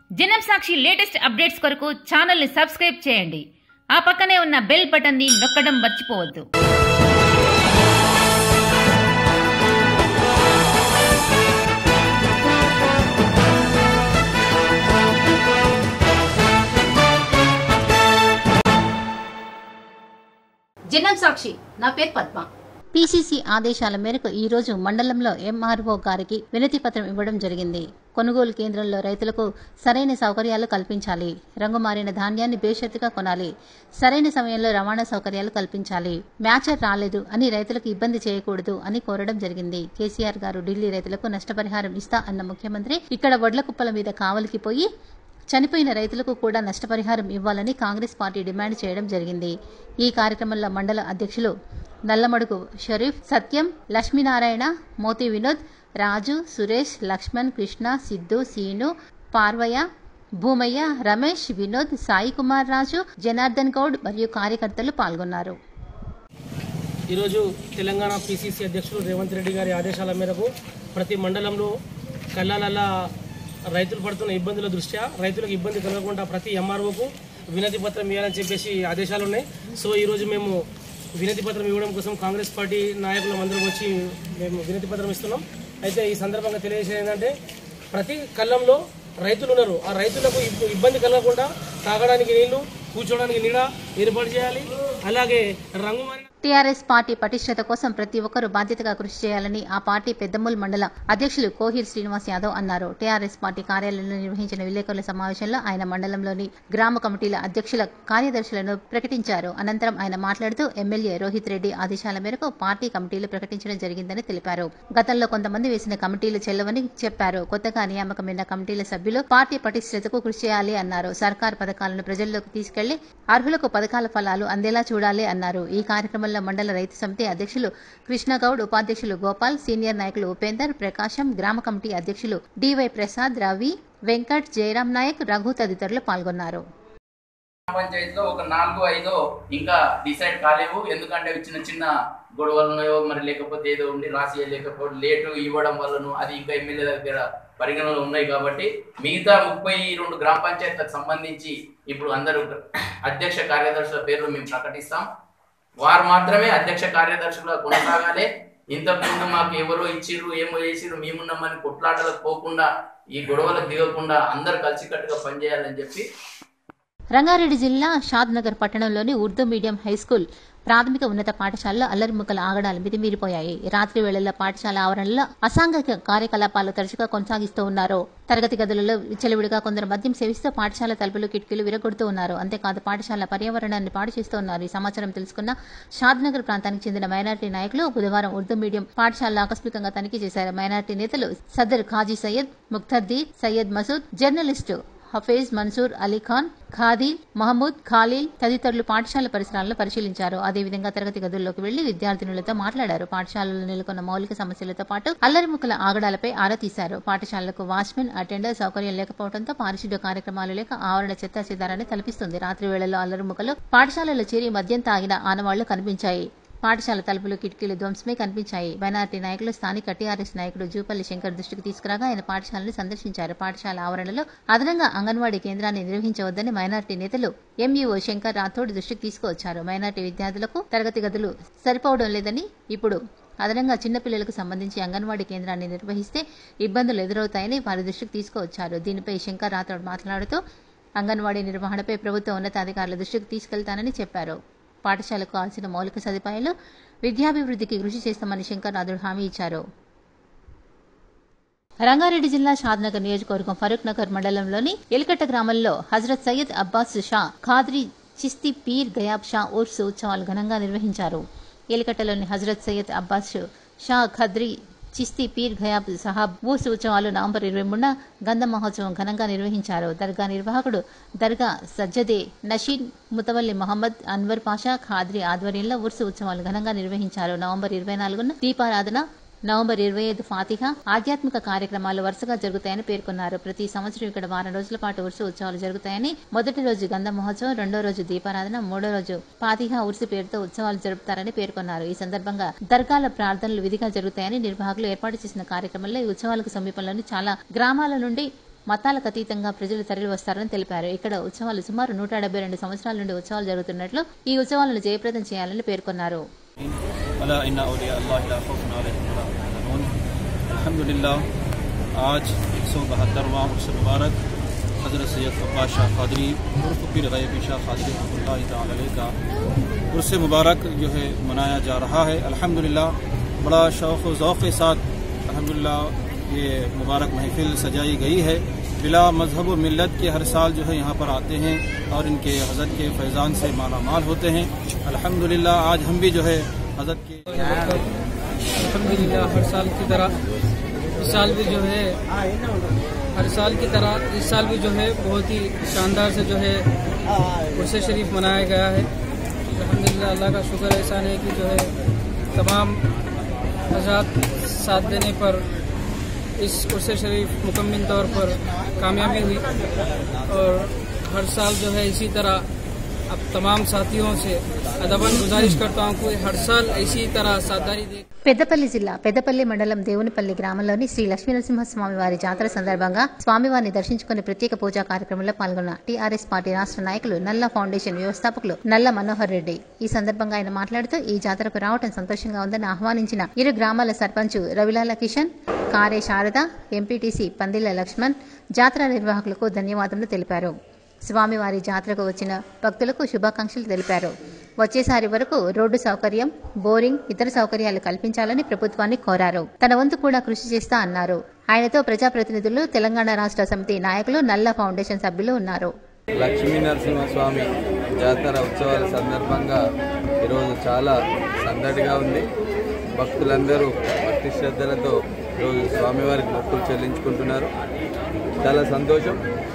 జనం సాక్షి latest updates కొరకు ఛానల్ని సబ్స్క్రైబ్ చేయండి ఆ పక్కనే ఉన్న బెల్ బటన్ని నొక్కడం మర్చిపోవద్దు జనం సాక్షి నా పేరు పద్మ పీసీసీ ఆదేశాల మేరకు ఈ రోజు మండలంలో ఎంఆర్ఓ గారికి వినతి పత్రం ఇవ్వడం జరిగింది కొనుగోలు కేంద్రంలో రైతులకు సరైన సౌకర్యాలు కల్పించాలి రంగు మారిన ధాన్యాన్ని బేషరతుగా కొనాలి సరైన సమయంలో రవాణా సౌకర్యాలు కల్పించాలి మ్యాచర్ రాలేదు అని రైతులకు ఇబ్బంది చేయకూడదు అని కోరడం జరిగింది కేసీఆర్ గారు ఢిల్లీ రైతులకు నష్టపరిహారం ఇస్తా అన్న ముఖ్యమంత్రి ఇక్కడ వడ్ల కుప్పల మీద కావలికి పోయి చనిపోయిన రైతులకు కూడా నష్టపరిహారం ఇవ్వాలని కాంగ్రెస్ పార్టీ డిమాండ్ చేయడం జరిగింది ఈ కార్యక్రమంలో మండల అధ్యక్షులు నల్లమడుగు షరీఫ్ సత్యం లక్ష్మీనారాయణ మోతి వినోద్ రాజు సురేష్ లక్ష్మణ్ కృష్ణ సిద్ధు సీను పార్వయ్య భూమయ్య రమేష్ వినోద్ సాయి కుమార్ రాజు జనార్దన్ గౌడ్ మరియు కార్యకర్తలు పాల్గొన్నారు ఈరోజు తెలంగాణ పిసిసి అధ్యక్షులు రేవంత్ రెడ్డి గారి ఆదేశాల మేరకు ప్రతి మండలంలో కళ్ళాలల్లా రైతులు పడుతున్న ఇబ్బందుల దృష్ట్యా రైతులకు ఇబ్బంది కలగకుండా ప్రతి ఎంఆర్ఓకు వినతి పత్రం ఇవ్వాలని చెప్పేసి ఆదేశాలు ఉన్నాయి సో ఈరోజు మేము వినతి పత్రం ఇవ్వడం కోసం కాంగ్రెస్ పార్టీ నాయకులం అందరం వచ్చి మేము వినతి పత్రం ఇస్తున్నాం అయితే ఈ సందర్భంగా తెలియజేసేది ఏంటంటే ప్రతి కళ్ళంలో రైతులు ఉన్నారు ఆ రైతులకు ఇబ్బ- ఇబ్బంది కలగకుండా తాగడానికి నీళ్లు కూర్చోవడానికి నీడ ఏర్పాటు చేయాలి అలాగే రంగు మారిన టీఆర్ఎస్ పార్టీ పటిష్టత కోసం ప్రతి ఒక్కరూ బాధ్యతగా కృషి చేయాలని ఆ పార్టీ పెద్దమూల్ మండల అధ్యక్షులు కోహిర్ శ్రీనివాస్ యాదవ్ అన్నారు టీఆర్ఎస్ పార్టీ కార్యాలయంలో నిర్వహించిన విలేకరుల సమావేశంలో ఆయన మండలంలోని గ్రామ కమిటీల అధ్యక్షుల కార్యదర్శులను ప్రకటించారు అనంతరం ఆయన మాట్లాడుతూ ఎమ్మెల్యే రోహిత్ రెడ్డి ఆదేశాల మేరకు పార్టీ కమిటీలు ప్రకటించడం జరిగిందని తెలిపారు గతంలో కొంతమంది వేసిన కమిటీలు చెల్లవని చెప్పారు కొత్తగా నియామకమైన కమిటీల సభ్యులు పార్టీ పటిష్టతకు కృషి చేయాలి అన్నారు సర్కార్ పథకాలను ప్రజల్లోకి తీసుకెళ్లి అర్హులకు పథకాల ఫలాలు అందేలా చూడాలి అన్నారు ఈ కార్యక్రమంలో మండల రైతు సమితి అధ్యక్షులు కృష్ణగౌడ్ ఉపాధ్యక్షులు గోపాల్ సీనియర్ నాయకులు ఉపేందర్ ప్రకాశం గ్రామ కమిటీ అధ్యక్షులు డివై ప్రసాద్ రవి వెంకట్ జయరాం నాయక్ రఘు తదితరులు పాల్గొన్నారు పంచాయతీలో ఒక నాలుగు ఐదో ఇంకా డిసైడ్ కాలేవు ఎందుకంటే అవి చిన్న చిన్న గొడవలు ఉన్నాయో మరి లేకపోతే ఏదో ఉండి రాసి లేకపోతే లేటు ఇవ్వడం వల్లను అది ఇంకా ఎమ్మెల్యే దగ్గర పరిగణనలు ఉన్నాయి కాబట్టి మిగతా ముప్పై రెండు గ్రామ పంచాయతీలకు సంబంధించి ఇప్పుడు అందరూ అధ్యక్ష కార్యదర్శుల పేర్లు మేము ప్రకటిస్తాం వారు మాత్రమే అధ్యక్ష కార్యదర్శులుగా కొనసాగాలి ఇంతకు ముందు మాకు ఎవరో ఇచ్చిర్రు ఏమో చేసిర్రు మేమున్నామని కొట్లాటలకు పోకుండా ఈ గొడవలకు దిగకుండా అందరు కలిసికట్టుగా పనిచేయాలని చెప్పి రంగారెడ్డి జిల్లా షాద్ నగర్ పట్టణంలోని ఉర్దూ మీడియం హై స్కూల్ ప్రాథమిక ఉన్నత పాఠశాలలో అల్లరిముక్కల ఆగడాలు మితిమీరిపోయాయి రాత్రి వేళల్లో పాఠశాల ఆవరణలో అసాంఘిక కార్యకలాపాలు తరచుగా కొనసాగిస్తూ ఉన్నారు తరగతి గదులలో విచ్చలవిడిగా కొందరు మద్యం సేవిస్తూ పాఠశాల తలుపులు కిటికీలు విరగొడుతూ ఉన్నారు అంతేకాదు పాఠశాల పర్యావరణాన్ని పాడు చేస్తూ ఉన్నారు ఈ సమాచారం తెలుసుకున్న షాద్ నగర్ ప్రాంతానికి చెందిన మైనారిటీ నాయకులు బుధవారం ఉర్దూ మీడియం పాఠశాలలో ఆకస్మికంగా తనిఖీ చేశారు మైనారిటీ నేతలు సదర్ ఖాజీ సయ్యద్ ముక్తద్దీర్ సయ్యద్ మసూద్ జర్నలిస్టు హఫీజ్ మన్సూర్ అలీ ఖాన్ ఖాదీల్ మహమూద్ ఖాలీల్ తదితరులు పాఠశాల పరిసరాలను పరిశీలించారు అదేవిధంగా తరగతి గదుల్లోకి వెళ్లి విద్యార్థినులతో మాట్లాడారు పాఠశాలలో నెలకొన్న మౌలిక సమస్యలతో పాటు అల్లరిముక్కల ఆగడాలపై ఆరా తీశారు పాఠశాలలకు వాచ్మెన్ అటెండర్ సౌకర్యం లేకపోవడంతో పారిశుద్ధ్య కార్యక్రమాలు లేక ఆవరణ చెత్త చెదారాన్ని తలపిస్తుంది రాత్రి వేళల్లో అల్లరిముక్కలు పాఠశాలలో చేరి మద్యం తాగిన ఆనవాళ్లు కనిపించాయి పాఠశాల తలుపులు కిటికీలు ధ్వంసమే కనిపించాయి మైనార్టీ నాయకులు స్థానిక టీఆర్ఎస్ నాయకుడు జూపల్లి శంకర్ దృష్టికి తీసుకురాగా ఆయన పాఠశాలను సందర్శించారు పాఠశాల ఆవరణలో అదనంగా అంగన్వాడీ కేంద్రాన్ని నిర్వహించవద్దని మైనార్టీ నేతలు ఎంఈఓ శంకర్ రాథోడ్ దృష్టికి తీసుకువచ్చారు మైనార్టీ విద్యార్థులకు తరగతి గదులు సరిపోవడం లేదని ఇప్పుడు అదనంగా చిన్నపిల్లలకు సంబంధించి అంగన్వాడీ కేంద్రాన్ని నిర్వహిస్తే ఇబ్బందులు ఎదురవుతాయని వారి దృష్టికి తీసుకువచ్చారు దీనిపై శంకర్ రాథోడ్ మాట్లాడుతూ అంగన్వాడీ నిర్వహణపై ప్రభుత్వ ఉన్నతాధికారుల దృష్టికి తీసుకెళ్తానని చెప్పారు పాఠశాలకు కావాల్సిన మౌలిక సదుపాయాలు విద్యాభివృద్ధికి కృషి చేస్తామని శంకర్ నాథుడు హామీ ఇచ్చారు రంగారెడ్డి జిల్లా షాద్నగర్ నియోజకవర్గం ఫరూక్ నగర్ మండలంలోని ఎలికట్ట గ్రామంలో హజరత్ సయ్యద్ అబ్బాస్ షా ఖాద్రీ చిస్తి పీర్ గయాబ్ షా ఉర్స్ ఉత్సవాలు ఘనంగా నిర్వహించారు ఎలికట్టలోని హజరత్ సయ్యద్ అబ్బాస్ షా ఖద్రీ చిస్తి పీర్ గయాబ్ సహాబ్ ఊస్ ఉత్సవాలు నవంబర్ ఇరవై మూడున గంధ మహోత్సవం ఘనంగా నిర్వహించారు దర్గా నిర్వాహకుడు దర్గా సజ్జదే నషీన్ ముతవల్లి మహమ్మద్ అన్వర్ పాషా ఖాద్రీ ఆధ్వర్యంలో ఉర్సు ఉత్సవాలు ఘనంగా నిర్వహించారు నవంబర్ ఇరవై నాలుగున దీపారాధన నవంబర్ ఇరవై ఐదు ఫాతిహా ఆధ్యాత్మిక కార్యక్రమాలు వరుసగా జరుగుతాయని పేర్కొన్నారు ప్రతి సంవత్సరం ఇక్కడ వారం రోజుల పాటు ఉర్సు ఉత్సవాలు జరుగుతాయని మొదటి రోజు గంధ మహోత్సవం రెండో రోజు దీపారాధన మూడో రోజు ఫాతిహా ఉర్సు పేరుతో ఉత్సవాలు జరుపుతారని పేర్కొన్నారు ఈ సందర్భంగా దర్గాల ప్రార్థనలు విధిగా జరుగుతాయని నిర్వాహకులు ఏర్పాటు చేసిన కార్యక్రమంలో ఈ ఉత్సవాలకు సమీపంలోని చాలా గ్రామాల నుండి మతాలకు అతీతంగా ప్రజలు తరలి వస్తారని తెలిపారు ఇక్కడ ఉత్సవాలు సుమారు నూట డెబ్బై రెండు సంవత్సరాల నుండి ఉత్సవాలు జరుగుతున్నట్లు ఈ ఉత్సవాలను జయప్రదం చేయాలని పేర్కొన్నారు अला इन्ना औलिया अल्लाह ला खौफुन अलैहिम वला हुम यहज़नून अल्हम्दुलिल्लाह आज एक सौ बहत्तरवां उर्स मुबारक हज़रत सैयद अब्बास शाह कादरी उर्फ पीर गैबी शाह कादरी रहमतुल्लाहि तआला अलैह का उर्स मुबारक जो है मनाया जा रहा है अल्हम्दुलिल्लाह बड़ा शौक़ व ज़ौक़ के साथ अल्हम्दुलिल्लाह ये मुबारक महफिल सजाई गई है बिला मजहब व मिलत के हर साल जो है यहाँ पर आते हैं और इनके हज़रत के फैज़ान से माला माल होते हैं अल्हम्दुलिल्लाह आज हम भी जो है हज़रत के अलहमदिल्ला हर साल की तरह इस साल भी जो है हर साल की तरह इस साल भी जो है बहुत ही शानदार से जो है उर्स शरीफ मनाया गया है अलहमदिल्ला अल्लाह का शुक्र एहसान है कि जो है तमाम हजरात साथ देने पर इस उर्स शरीफ मुकम्मल तौर पर कामयाबी हुई और हर साल जो है इसी तरह अब तमाम साथियों से अदबन गुजारिश करता हूँ कि हर साल इसी तरह साझेदारी दे పెద్దపల్లి జిల్లా పెద్దపల్లి మండలం దేవునిపల్లి గ్రామంలోని శ్రీ లక్ష్మీనరసింహస్వామి వారి జాతర సందర్భంగా స్వామివారిని దర్శించుకుని ప్రత్యేక పూజా కార్యక్రమంలో పాల్గొన్న టీఆర్ఎస్ పార్టీ రాష్ట్ర నాయకులు నల్ల ఫౌండేషన్ వ్యవస్థాపకులు నల్ల మనోహర్ రెడ్డి ఈ సందర్భంగా ఆయన మాట్లాడుతూ ఈ జాతరకు రావడం సంతోషంగా ఉందని ఆహ్వానించిన ఇరు గ్రామాల సర్పంచ్ రవిలాల కిషన్ కారే శారద ఎంపీటీసీ పందిళ్ల లక్ష్మణ్ జాతర నిర్వాహకులకు ధన్యవాదములు తెలిపారు స్వామివారి జాతరకు వచ్చిన భక్తులకు శుభాకాంక్షలు తెలిపారు వచ్చేసారి వరకు రోడ్డు సౌకర్యం బోరింగ్ ఇతర సౌకర్యాలు కల్పించాలని ప్రభుత్వాన్ని కోరారు తన వంతు కూడా కృషి చేస్తా అన్నారు ఆయనతో ప్రజాప్రతినిధులు తెలంగాణ రాష్ట్ర సమితి నాయకులు నల్ల ఫౌండేషన్ సభ్యులు ఉన్నారు లక్ష్మీ నరసింహస్వామి జాతర ఉత్సవాల సందర్భంగా ఈరోజు చాలా సందడిగా ఉంది భక్తులందరూ భక్తి శ్రద్ధలతో ఈరోజు స్వామివారికి మొక్కులు చెల్లించుకుంటున్నారు చాలా సంతోషం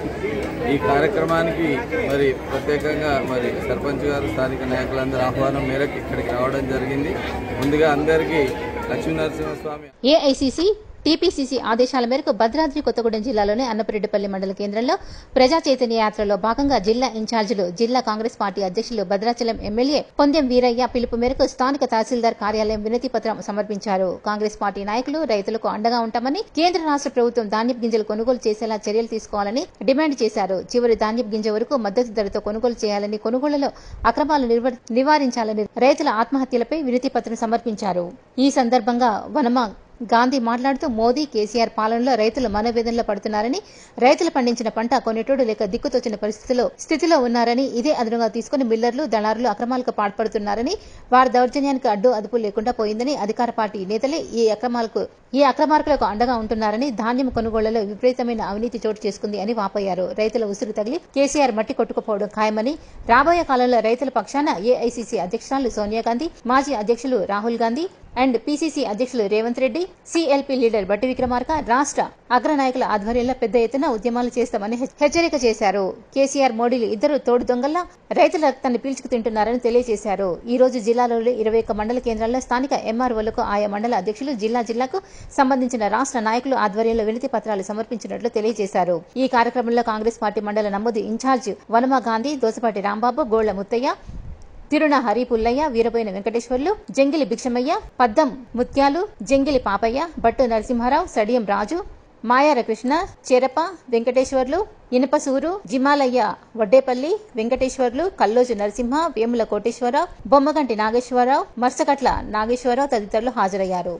ఈ కార్యక్రమానికి మరి ప్రత్యేకంగా మరి సర్పంచ్ గారు స్థానిక నాయకులందరూ ఆహ్వానం మేరకు ఇక్కడికి రావడం జరిగింది ముందుగా అందరికీ లక్ష్మీ నరసింహస్వామి ఏఐసిసి టీపీసీసీ ఆదేశాల మేరకు భద్రాద్రి కొత్తగూడెం జిల్లాలోని అన్నపరెడ్డిపల్లి మండల కేంద్రంలో ప్రజా చైతన్య యాత్రలో భాగంగా జిల్లా ఇన్ఛార్జీలు జిల్లా కాంగ్రెస్ పార్టీ అధ్యక్షులు భద్రాచలం ఎమ్మెల్యే పొందెం వీరయ్య పిలుపు మేరకు స్థానిక తహసీల్దార్ కార్యాలయం వినతి పత్రం సమర్పించారు కాంగ్రెస్ పార్టీ నాయకులు రైతులకు అండగా ఉంటామని కేంద్ర రాష్ట్ర ప్రభుత్వం ధాన్యపు గింజలు కొనుగోలు చేసేలా చర్యలు తీసుకోవాలని డిమాండ్ చేశారు చివరి ధాన్యపు గింజ వరకు మద్దతు ధరతో కొనుగోలు చేయాలని కొనుగోళ్లలో అక్రమాలు నిర్వ- నివారించాలని రైతుల ఆత్మహత్యలపై వినతి పత్రం సమర్పించారు ఈ సందర్భంగా వనమా గాంధీ మాట్లాడుతూ మోదీ కేసీఆర్ పాలనలో రైతులు మనవేదనలో పడుతున్నారని రైతులు పండించిన పంట కొనేటోడు లేక దిక్కుతోచిన పరిస్థితిలో స్థితిలో ఉన్నారని ఇదే అదనుగా తీసుకుని మిల్లర్లు దళారులు అక్రమాలకు పాల్పడుతున్నారని వారి దౌర్జన్యానికి అడ్డు అదుపు లేకుండా పోయిందని అధికార పార్టీ నేతలే ఈ అక్రమాలకు ఈ అక్రమార్కులకు అండగా ఉంటున్నారని ధాన్యం కొనుగోళ్లలో విపరీతమైన అవినీతి చోటు చేసుకుంది అని వాపోయారు రైతుల ఉసురు తగిలి కేసీఆర్ మట్టి కొట్టుకుపోవడం ఖాయమని రాబోయే కాలంలో రైతుల పక్షాన ఏఐసీసీ అధ్యక్షురాలు సోనియా గాంధీ మాజీ అధ్యక్షులు రాహుల్ గాంధీ అండ్ పీసీసీ అధ్యక్షులు రేవంత్ రెడ్డి సీఎల్పీ లీడర్ బట్టి విక్రమార్క రాష్ట్ర అగ్రనాయకుల ఆధ్వర్యంలో పెద్ద ఎత్తున ఉద్యమాలు చేస్తామని హెచ్చ- హెచ్చరిక చేశారు కేసీఆర్ మోడీలు ఇద్దరు తోడు దొంగల్లా రైతుల రక్తాన్ని పీల్చుకు తింటున్నారని తెలియజేశారు ఈ రోజు జిల్లాలోని ఇరవై ఒక్క మండల కేంద్రాల్లో స్థానిక ఎంఆర్ఓలకు ఆయా మండల అధ్యక్షులు జిల్లా జిల్లాకు సంబంధించిన రాష్ట్ర నాయకులు ఆధ్వర్యంలో వినతి పత్రాలు సమర్పించినట్లు తెలియజేశారు ఈ కార్యక్రమంలో కాంగ్రెస్ పార్టీ మండల నమోదు ఇన్ఛార్జ్ వనమా గాంధీ దోసపాటి రాంబాబు గోళ్ల ముత్తయ్య తిరుణ హరి పుల్లయ్య వీరబోయిన వెంకటేశ్వర్లు జంగిలి భిక్షమయ్య పద్దం ముత్యాలు జంగిలి పాపయ్య భట్టు నరసింహారావు సడియం రాజు మాయార కృష్ణ చెరప వెంకటేశ్వర్లు ఇనపసూరు జిమాలయ్య వడ్డేపల్లి వెంకటేశ్వర్లు కల్లోజు నరసింహ వేముల కోటేశ్వరరావు బొమ్మగంటి నాగేశ్వరరావు మర్సకట్ల నాగేశ్వరరావు తదితరులు హాజరయ్యారు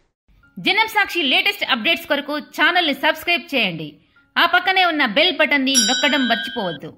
జనం సాక్షి లేటెస్ట్ అప్డేట్స్ కొరకు ఛానల్ని సబ్స్క్రైబ్ చేయండి ఆ పక్కనే ఉన్న బెల్ బటన్ని నొక్కడం మర్చిపోవద్దు